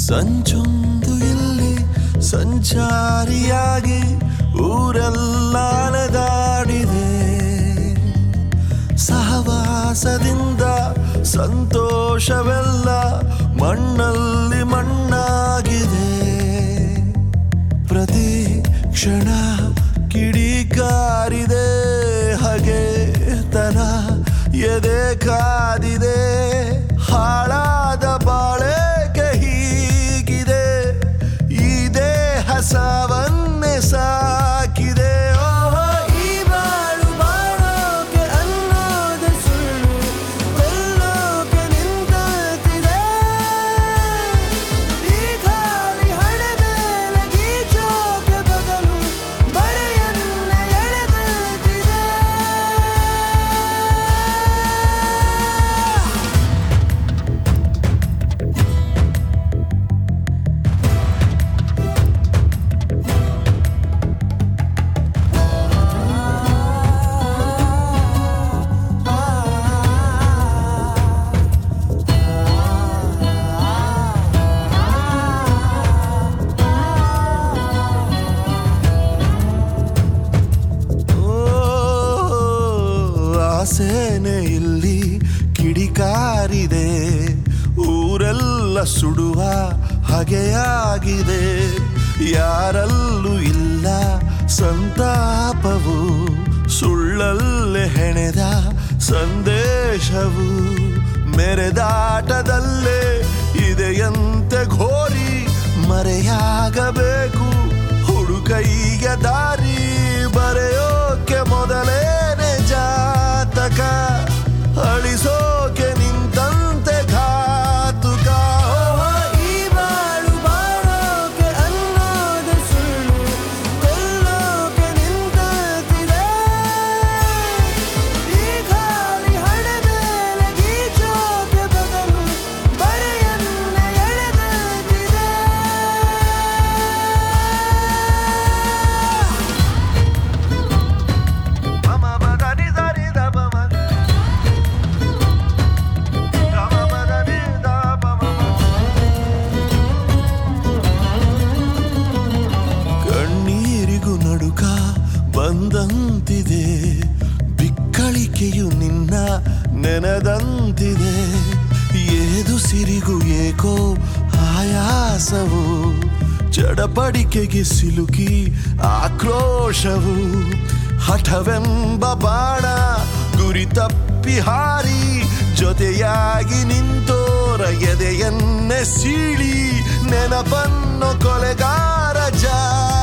ಸಂಚೊಂದು ಇಲ್ಲಿ ಸಂಚಾರಿಯಾಗಿ ಊರೆಲ್ಲ ಅಲೆದಾಡಿದೆ ಸಹವಾಸದಿಂದ ಸಂತೋಷವೆಲ್ಲ ಮಣ್ಣಲ್ಲಿ ಮಣ್ಣಾಗಿದೆ ಪ್ರತಿ ಕ್ಷಣ ಕಿಡಿಕಾರಿದೆ ಹಾಗೆ ತನ ಎದೆ ಕಾದಿದೆ ಹಾಳಾದ ಬಾಳೆಗೆ ಹೀಗಿದೆ ಈ ದೇಹ ಸಾವನ್ನೇ ಸಾಕಿದೆ ಓಹೋ ಈ ಬಾಳು ಬಾಳೋಕೆ ಅನ್ನೋದು ಸುಳ್ಳು ಕೊಲ್ಲೋಕೆ ನಿಂತಿದೆ ಈ ಖಾಲಿ ಹಣದ ಗೀಚೋಕೆ ಬದಲು ಬರೆಯನ್ನ ಎಳೆದಿದೆ ಓ, ಆಸೆನೆ ಇಲ್ಲಿ ಕಿಡಿಕಾರಿದೆ ಊರೆಲ್ಲ ಸುಡುವ ಹಗೆಯಾಗಿದೆ ಯಾರಲ್ಲೂ ಇಲ್ಲ ಸಂತಾಪವು ಸುಳ್ಳಲ್ಲೇ ಹೆಣೆದ ಸಂದೇಶವು ಮೆರೆದಾಟದಲ್ಲೇ ಇದೆಯಂತೆ ಘೋರಿ ಮರೆಯಾಗಬೇಕು ಹುಡುಕೈಯ ದಾರಿ ಬರೆಯೋಕೆ ಮೊದಲೇನೆ ಜಾತಕ ಅಳಿಸೋಕೆ ನಿಂತಂತೆ ಘಾತುಕ ಓಹೋ, ಈ ಬಾಳು ಬಾಳೋಕೆ ಅನ್ನೋದು ಸುಳ್ಳು ಕೊಲ್ಲೋಕೆ ನಿಂತಿದೆ ಈ ಖಾಲಿ ಹಣದ ಗೀಚೋಕೆ ಬದಲು ಬರೆಯನ್ನ ಎಳೆದಿದೆ ಮಮ ಬದನಿ ಸರಿ ದ ಪಮ ಗಮ ಬದನಿ ದ ಪಮ ಕಣ್ಣೀರಿಗೂ ನಡುಕ ಬಂದಂತಿದೆ ಬಿಕ್ಕಳಿಕೆಯು ನಿನ್ನ ನೆನೆದಂತಿದೆ ಏದು ಸಿರಿಗೂ ಏಕೋ ಆಯಾಸವು ಚಡಪಡಿಕೆಗೆ ಸಿಲುಕಿ ಆಕ್ರೋಶವು ಹಠವೆಂಬ ಬಾಣ ಗುರಿ ತಪ್ಪಿ ಹಾರಿ ಜೊತೆಯಾಗಿ ನಿಂತೋರ ಎದೆಯನ್ನೇ ಸೀಳಿ ನೆನಪನ್ನು ಕೊಲೆಗಾರ ಜಾರಿ